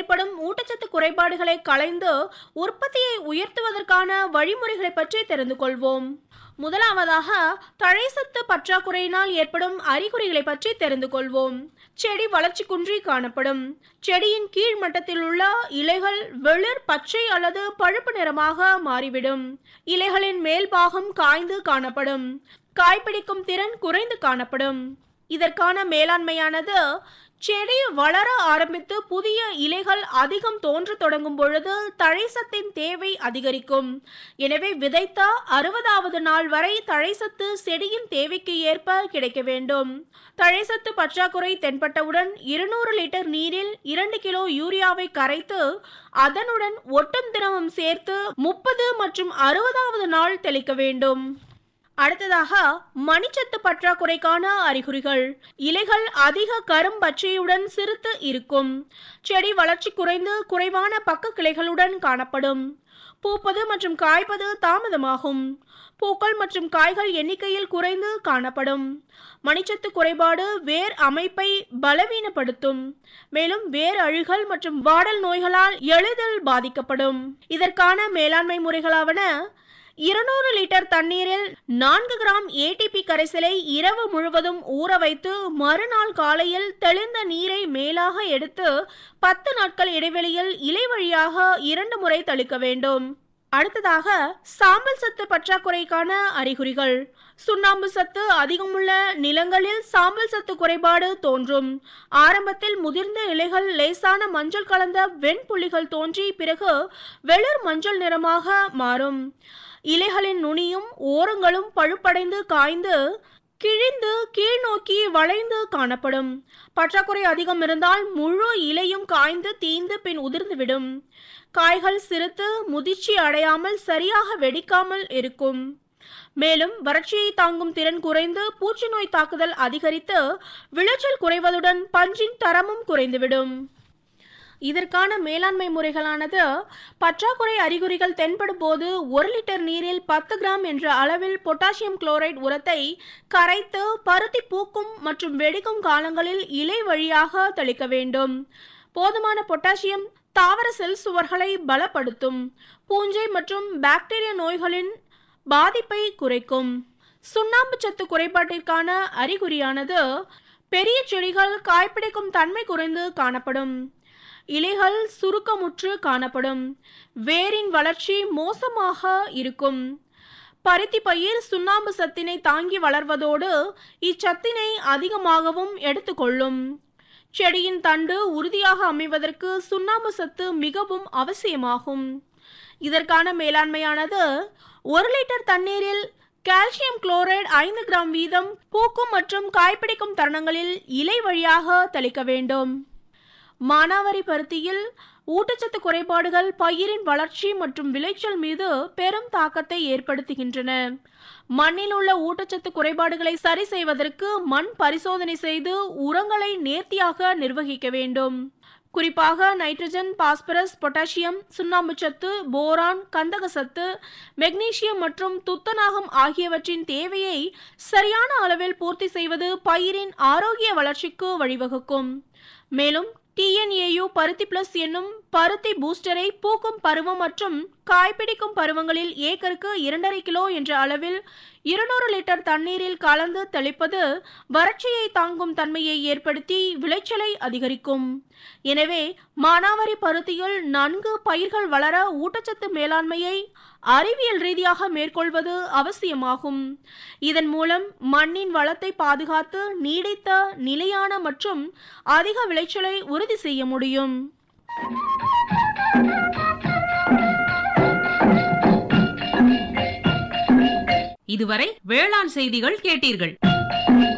ஏற்படும் ஊட்டச்சத்து குறைபாடுகளை களைந்து உற்பத்தியை உயர்த்துவதற்கான வழிமுறைகளை பற்றி தெரிந்து கொள்வோம் முதலாவதாக தழைசத்து பற்றாக்குறையினால் ஏற்படும் அறிகுறிகளை பற்றி தெரிந்து கொள்வோம் செடி வளர்ச்சி குன்றி காணப்படும் செடியின் கீழ் மட்டத்தில் உள்ள இலைகள் வெளிர் பச்சை அல்லது பழுப்பு நிறமாக மாறிவிடும் இலைகளின் மேல் பாகம் காய்ந்து காணப்படும் காய்பிடிக்கும் திறன் குறைந்து காணப்படும் இதற்கான மேலாண்மையானது செடி வளர ஆரம்பித்து புதிய இலைகள் அதிகம் தோன்ற தொடங்கும் பொழுது தழைசத்தின் தேவை அதிகரிக்கும் எனவே விதைத்த அறுபதாவது நாள் வரை தழைசத்து செடியின் தேவைக்கு ஏற்ப கிடைக்க வேண்டும் தழைசத்து பற்றாக்குறை தென்பட்டவுடன் இருநூறு லிட்டர் நீரில் இரண்டு கிலோ யூரியாவை கரைத்து அதனுடன் ஒட்டும் திரவம் சேர்த்து முப்பது மற்றும் அறுபதாவது நாள் தெளிக்க வேண்டும் அடுத்ததாக மணிச்சத்து பற்றாக்குறைக்கான அறிகுறிகள் இலைகள் அதிக கரும்பச்சையுடன் சிறுத்து இருக்கும் செடி வளர்ச்சி குறைந்து குறைவான பக்க கிளைகளுடன் காணப்படும் பூப்பது மற்றும் காய்ப்பது தாமதமாகும் பூக்கள் மற்றும் காய்கள் எண்ணிக்கையில் குறைந்து காணப்படும் மணிச்சத்து குறைபாடு வேர் அமைப்பை பலவீனப்படுத்தும் மேலும் வேர் அழுகல் மற்றும் வாடல் நோய்களால் எளிதில் பாதிக்கப்படும் இதற்கான மேலாண்மை முறைகளாவன இருநூறு லிட்டர் தண்ணீரில் நான்கு கிராம் ஏடிபி கரைசலை இரவு முழுவதும் ஊற வைத்து மறுநாள் காலையில் தெளிந்த நீரை மேலாக எடுத்து பத்து நாட்கள் இடைவெளியில் இலை வழியாக இரண்டு முறை தெளிக்க வேண்டும் அடுத்ததாக சாம்பல் சத்து பற்றாக்குறைக்கான அறிகுறிகள் சுண்ணாம்பு சத்து அதிகமுள்ள நிலங்களில் சாம்பல் சத்து குறைபாடு தோன்றும் ஆரம்பத்தில் முதிர்ந்த இலைகள் லேசான மஞ்சள் கலந்த வெண்புள்ளிகள் தோன்றி பிறகு வெளிர் மஞ்சள் நிறமாக மாறும் இலைகளின் நுனியும் ஓரங்களும் பழுப்படைந்து காய்ந்து கிழிந்து கீழ் நோக்கி வளைந்து காணப்படும் பற்றாக்குறை அதிகம் இருந்தால் முழு இலையும் காய்ந்து தீந்து பின் உதிர்ந்துவிடும் காய்கள் சிறுத்து முதிர்ச்சி அடையாமல் சரியாக வெடிக்காமல் இருக்கும் மேலும் வறட்சியை தாங்கும் திறன் குறைந்து பூச்சி நோய் தாக்குதல் அதிகரித்து விளைச்சல் குறைவதுடன் பஞ்சின் தரமும் குறைந்துவிடும் இதற்கான மேலாண்மை முறைகளானது பற்றாக்குறை அறிகுறிகள் தென்படும் போது ஒரு லிட்டர் நீரில் பத்து கிராம் என்ற அளவில் பொட்டாசியம் குளோரைட் உரத்தை கரைத்து பருத்தி பூக்கும் மற்றும் வெடிக்கும் காலங்களில் இலை வழியாக தெளிக்க வேண்டும் போதுமான பொட்டாசியம் தாவர செல் சுவர்களை பலப்படுத்தும் பூஞ்சை மற்றும் பாக்டீரியா நோய்களின் பாதிப்பை குறைக்கும் சுண்ணாம்பு சத்து குறைபாட்டிற்கான அறிகுறியானது பெரிய செடிகள் காய்பிடிக்கும் தன்மை குறைந்து காணப்படும் இலைகள் சுருக்கமுற்று காணப்படும் வேரின் வளர்ச்சி மோசமாக இருக்கும் பருத்தி பயிர் சுண்ணாம்பு சத்தினை தாங்கி வளர்வதோடு இச்சத்தினை அதிகமாகவும் எடுத்துக்கொள்ளும் செடியின் தண்டு உறுதியாக அமைவதற்கு சுண்ணாம்பு சத்து மிகவும் அவசியமாகும் இதற்கான மேலாண்மையானது ஒரு லிட்டர் தண்ணீரில் கால்சியம் குளோரைடு ஐந்து கிராம் வீதம் பூக்கும் மற்றும் காய்பிடிக்கும் தருணங்களில் இலை வழியாக தெளிக்க வேண்டும் மானாவாரி பருத்தியில் ஊட்டச்சத்து குறைபாடுகள் பயிரின் வளர்ச்சி மற்றும் விளைச்சல் மீது பெரும் தாக்கத்தை ஏற்படுத்துகின்றன மண்ணில் உள்ள ஊட்டச்சத்து குறைபாடுகளை சரி செய்வதற்கு மண் பரிசோதனை செய்து உரங்களை நேர்த்தியாக நிர்வகிக்க வேண்டும் குறிப்பாக நைட்ரஜன் பாஸ்பரஸ் பொட்டாசியம் சுண்ணாம்புச்சத்து போரான் கந்தகசத்து மெக்னீசியம் மற்றும் துத்தநாகம் ஆகியவற்றின் தேவையை சரியான அளவில் பூர்த்தி செய்வது பயிரின் ஆரோக்கிய வளர்ச்சிக்கு வழிவகுக்கும் மேலும் டிஎன்ஏயு பருத்தி பிளஸ் என்னும் பருத்தி பூஸ்டரை பூக்கும் பருவம் மற்றும் காய்பிடிக்கும் பருவங்களில் ஏக்கருக்கு இரண்டரை கிலோ என்ற அளவில் இருநூறு லிட்டர் தண்ணீரில் கலந்து தெளிப்பது வறட்சியை தாங்கும் தன்மையை ஏற்படுத்தி விளைச்சலை அதிகரிக்கும் எனவே மானாவாரி பருத்தியில் நன்கு பயிர்கள் வளர ஊட்டச்சத்து மேலாண்மையை அறிவியல் ரீதியாக மேற்கொள்வது அவசியமாகும் இதன் மூலம் மண்ணின் வளத்தை பாதுகாத்து நீடித்த நிலையான மற்றும் அதிக விளைச்சலை உறுதி செய்ய முடியும் இதுவரை வேளாண் செய்திகள் கேட்டீர்கள்